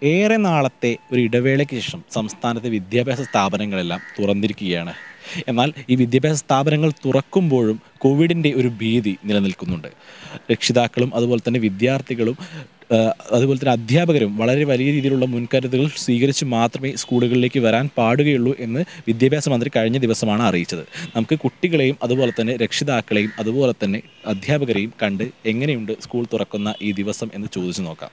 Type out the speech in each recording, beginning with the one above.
ഏറെ നാളത്തെ ഒരു ഇടവേളയ്ക്ക് ശേഷം സംസ്ഥാനത്തെ വിദ്യാഭ്യാസ സ്ഥാപനങ്ങളെല്ലാം തുറന്നിരിക്കുകയാണ് എന്നാൽ ഈ വിദ്യാഭ്യാസ സ്ഥാപനങ്ങൾ തുറക്കുമ്പോഴും കോവിഡിൻ്റെ ഒരു ഭീതി നിലനിൽക്കുന്നുണ്ട് രക്ഷിതാക്കളും അതുപോലെ തന്നെ വിദ്യാർത്ഥികളും ആ, അതുപോലെ തന്നെ അധ്യാപകരും വളരെ വലിയ രീതിയിലുള്ള മുൻകരുതലുകൾ സ്വീകരിച്ച് മാത്രമേ സ്കൂളുകളിലേക്ക് വരാൻ പാടുകയുള്ളൂ എന്ന് വിദ്യാഭ്യാസ മന്ത്രി കഴിഞ്ഞ ദിവസമാണ് അറിയിച്ചത് നമുക്ക് കുട്ടികളെയും അതുപോലെ തന്നെ രക്ഷിതാക്കളെയും അതുപോലെ തന്നെ അധ്യാപകരെയും കണ്ട് എങ്ങനെയുണ്ട് സ്കൂൾ തുറക്കുന്ന ഈ ദിവസം എന്ന് ചോദിച്ചു നോക്കാം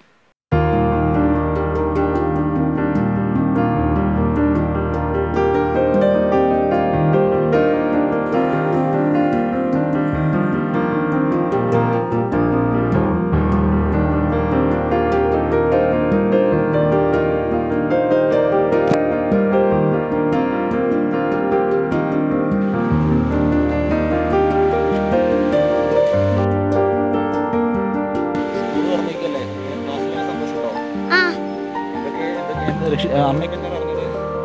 സ്കൂൾ തുറന്നിരിക്കല്ലേ ക്ലാസ്സിലെ സന്തോഷമുണ്ടോ ആ എന്തൊക്കെ എന്തൊക്കെ രക്ഷ- ആ, അമ്മയ്ക്ക് എന്താ പറഞ്ഞത്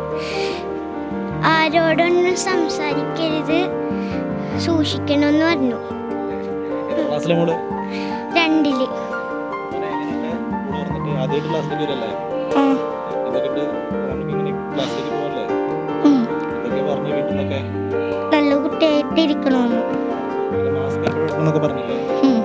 ആരോടൊന്നും സംസാരിക്കരുത് സൂക്ഷിക്കണമെന്ന് പറഞ്ഞു ഏത് ക്ലാസ്സിലെ മോള് രണ്ടില് മോനെ എങ്ങനെയുണ്ട് സ്കൂൾ തുറന്നിട്ട് ആദ്യമായിട്ട് ക്ലാസ്സിലേക്ക് വരല്ലേ ഉം. എന്തൊക്കെയുണ്ട് നമുക്ക് ഇങ്ങനെ ക്ലാസ്സിലേക്ക് പോകല്ലേ ഉം. എന്തൊക്കെ പറഞ്ഞു വീട്ടിൽ നിന്നൊക്കെ നല്ല കുട്ടിയായിട്ട് ഇരിക്കണമെന്ന് മാസ്ക് എപ്പോഴും ഇടണമെന്നൊക്കെ പറഞ്ഞില്ലേ ഉം.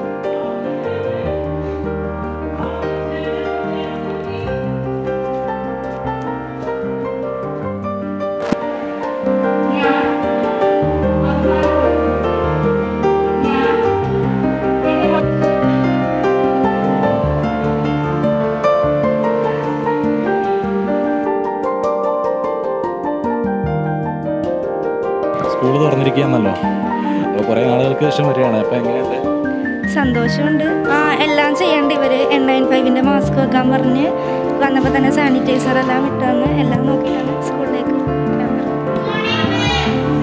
സ്കൂൾ തുറന്നിരിക്കുകയാണല്ലോ അപ്പോൾ കുറേ നാളുകൾക്ക് ശേഷം വരികയാണ് അപ്പോൾ എങ്ങനെയുണ്ട് സന്തോഷമുണ്ട് ആ എല്ലാം ചെയ്യണ്ട ഇവർ എൻ നയൻ ഫൈവിൻ്റെ മാസ്ക് വെക്കാൻ പറഞ്ഞ് വന്നപ്പോൾ തന്നെ സാനിറ്റൈസർ എല്ലാം ഇട്ട് തന്ന് എല്ലാം നോക്കിയിട്ടാണ് സ്കൂളിലേക്ക് വരാൻ പറഞ്ഞത്.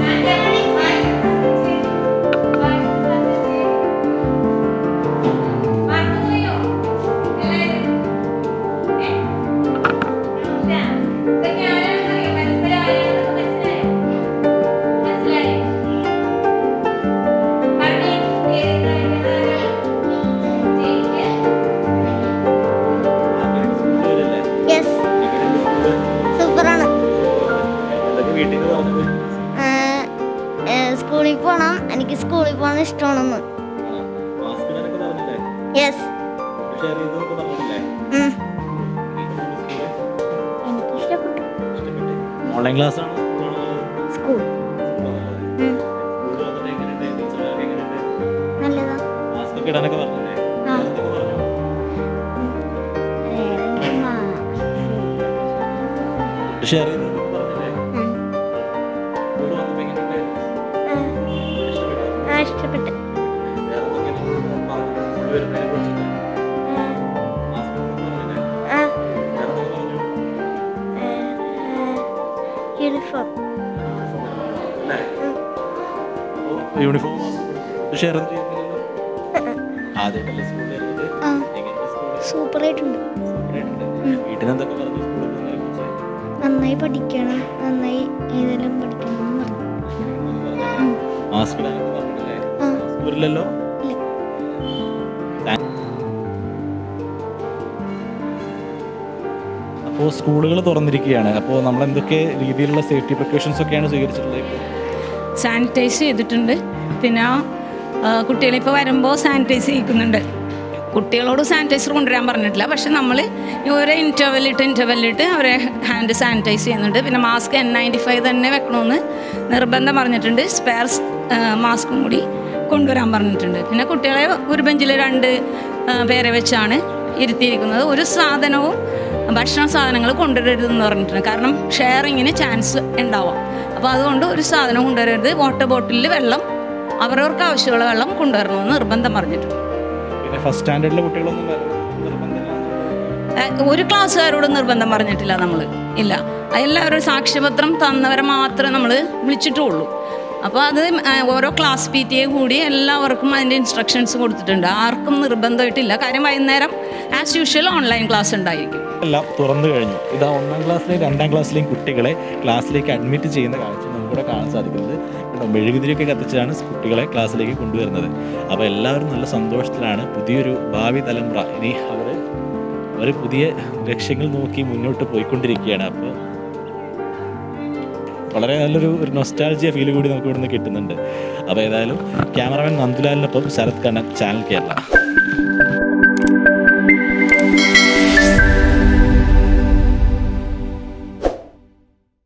യെസ് സൂപ്പറാണ് എന്തൊക്കെ വീട്ടിൽ നിന്ന് പറഞ്ഞത് സ്കൂളിൽ പോകണം എനിക്ക് സ്കൂളിൽ പോകണം ഇഷ്ടമാണെന്ന് മാസ്ക് ഇടാനൊക്കെ പറഞ്ഞില്ലേ യെസ് ഷെയർ ചെയ്തതൊക്കെ പറഞ്ഞില്ലേ എനിക്ക് ഇഷ്ടപ്പെട്ടു ഓൺലൈൻ ക്ലാസ് ആണ് സ്കൂൾ ഉം. നല്ലതാ മാസ്ക് ഒക്കെ ഇടാനൊക്കെ പറഞ്ഞില്ലേ ആ. എന്തൊക്കെ പറഞ്ഞു വേറെ മാ- ഷെയർ ചെയ്തതൊക്കെ പറഞ്ഞില്ലേ ഉം. സ്കൂൾ വന്നപ്പോൾ എങ്ങനെയുണ്ട് ഇഷ്ടപ്പെട്ടോ ആ ഇഷ്ടപ്പെട്ടു വേറെ എന്തൊക്കെയാണ് പറഞ്ഞത് സ്കൂൾ വരുന്നതിനെ കുറിച്ചിട്ട് മാസ്ക് ഒക്കെ പറഞ്ഞില്ലേ ആ വേറെ എന്തൊക്കെ പറഞ്ഞു യൂണിഫോം അല്ലേ അപ്പോൾ യൂണിഫോം ഷെയർ ഒന്നും ചെയ്യുന്നില്ലല്ലോ ആദ്യമായിട്ടല്ലേ സ്കൂളിൽ വരുന്നത് ആ എങ്ങനെയുണ്ട് സ്കൂളിൽ സൂപ്പറായിട്ടുണ്ട് സൂപ്പറായിട്ടുണ്ട് വീട്ടിൽ നിന്ന് എന്തൊക്കെ പറഞ്ഞു സ്കൂളിൽ പോകുന്നതിനെ കുറിച്ച് നന്നായി പഠിക്കണം നന്നായി ഏതെല്ലാം പഠിക്കണം എന്ന് പറഞ്ഞു മാസ്ക് ഇടാനൊക്കെ പറഞ്ഞിട്ടില്ലേ ആ. മാസ്ക് വരില്ലല്ലോ ഇല്ല. അപ്പോൾ സ്കൂളുകൾ തുറന്നിരിക്കുകയാണ് അപ്പോൾ നമ്മൾ എന്തൊക്കെ രീതിയിലുള്ള സേഫ്റ്റി പ്രിക്കോഷൻസ് ഒക്കെയാണ് സ്വീകരിച്ചിട്ടുള്ളത് സാനിറ്റൈസ് ചെയ്തിട്ടുണ്ട് പിന്നെ ആ, കുട്ടികളെ ഇപ്പോൾ വരുമ്പോൾ സാനിറ്റൈസ് ചെയ്യിക്കുന്നുണ്ട് കുട്ടികളോട് സാനിറ്റൈസർ കൊണ്ടുവരാൻ പറഞ്ഞിട്ടില്ല പക്ഷെ നമ്മൾ ഓരോ ഇൻ്റർവെല്ലിട്ട് ഇൻ്റർവെല്ലിട്ട് അവരെ ഹാൻഡ് സാനിറ്റൈസ് ചെയ്യുന്നുണ്ട് പിന്നെ മാസ്ക് എൻ നയൻറ്റി ഫൈവ് തന്നെ വെക്കണമെന്ന് നിർബന്ധം പറഞ്ഞിട്ടുണ്ട് സ്പെയർ മാസ്കും കൂടി കൊണ്ടുവരാൻ പറഞ്ഞിട്ടുണ്ട് പിന്നെ കുട്ടികളെ ഒരു ബെഞ്ചിൽ രണ്ട് ആ, പേരെ വെച്ചാണ് ഇരുത്തിയിരിക്കുന്നത് ഒരു സാധനവും ഭക്ഷണ സാധനങ്ങൾ കൊണ്ടുവരരുതെന്ന് പറഞ്ഞിട്ടുണ്ട് കാരണം ഷെയറിങ്ങിന് ചാൻസ് ഉണ്ടാവാം അപ്പോൾ അതുകൊണ്ട് ഒരു സാധനം കൊണ്ടുവരരുത് വാട്ടർ ബോട്ടിലിൽ വെള്ളം അവരവർക്ക് ആവശ്യമുള്ള വെള്ളം കൊണ്ടുവരണമെന്ന് നിർബന്ധം പറഞ്ഞിട്ടുണ്ട് പിന്നെ ഫസ്റ്റ് സ്റ്റാൻഡേർഡിലെ കുട്ടികളൊന്നും വര- നിർബന്ധമില്ല ഏഹ് ഒരു ക്ലാസ്സുകാരോട് നിർബന്ധം പറഞ്ഞിട്ടില്ല നമ്മൾ ഇല്ല എല്ലാവരും സാക്ഷ്യപത്രം തന്നവരെ മാത്രമേ നമ്മൾ വിളിച്ചിട്ടുള്ളൂ അപ്പോൾ അത് ഏഹ് ഓരോ ക്ലാസ് പി ടി എ കൂടി എല്ലാവർക്കും അതിൻ്റെ ഇൻസ്ട്രക്ഷൻസ് കൊടുത്തിട്ടുണ്ട് ആർക്കും നിർബന്ധമായിട്ടില്ല കാര്യം വൈകുന്നേരം ആസ് യൂഷ്വൽ ഓൺലൈൻ ക്ലാസ് ഉണ്ടായിരിക്കും എല്ലാം തുറന്നു കഴിഞ്ഞു ഇതാ ഒന്നാം ക്ലാസ്സിലെയും രണ്ടാം ക്ലാസ്സിലെയും കുട്ടികളെ ക്ലാസ്സിലേക്ക് അഡ്മിറ്റ് ചെയ്യുന്ന കാഴ്ച നമുക്കിവിടെ കാണാൻ സാധിക്കുന്നത് കണ്ടോ, മെഴുകുതിരിയൊക്കെ കത്തിച്ചാണ് കുട്ടികളെ ക്ലാസ്സിലേക്ക് കൊണ്ടുവരുന്നത് അപ്പോൾ എല്ലാവരും നല്ല സന്തോഷത്തിലാണ് പുതിയൊരു ഭാവി തലമുറ ഇനി അവർ അവർ പുതിയ ലക്ഷ്യങ്ങൾ നോക്കി മുന്നോട്ട് പോയിക്കൊണ്ടിരിക്കുകയാണ് അപ്പോൾ വളരെ നല്ലൊരു ഒരു നൊസ്റ്റാൾജിയ ഫീൽ കൂടി നമുക്ക് ഇവിടുന്ന് കിട്ടുന്നുണ്ട് അപ്പോൾ ഏതായാലും ക്യാമറമാൻ നന്ദുലാലിനൊപ്പം ശരത് കണ്ണൻ ചാനൽ കേരള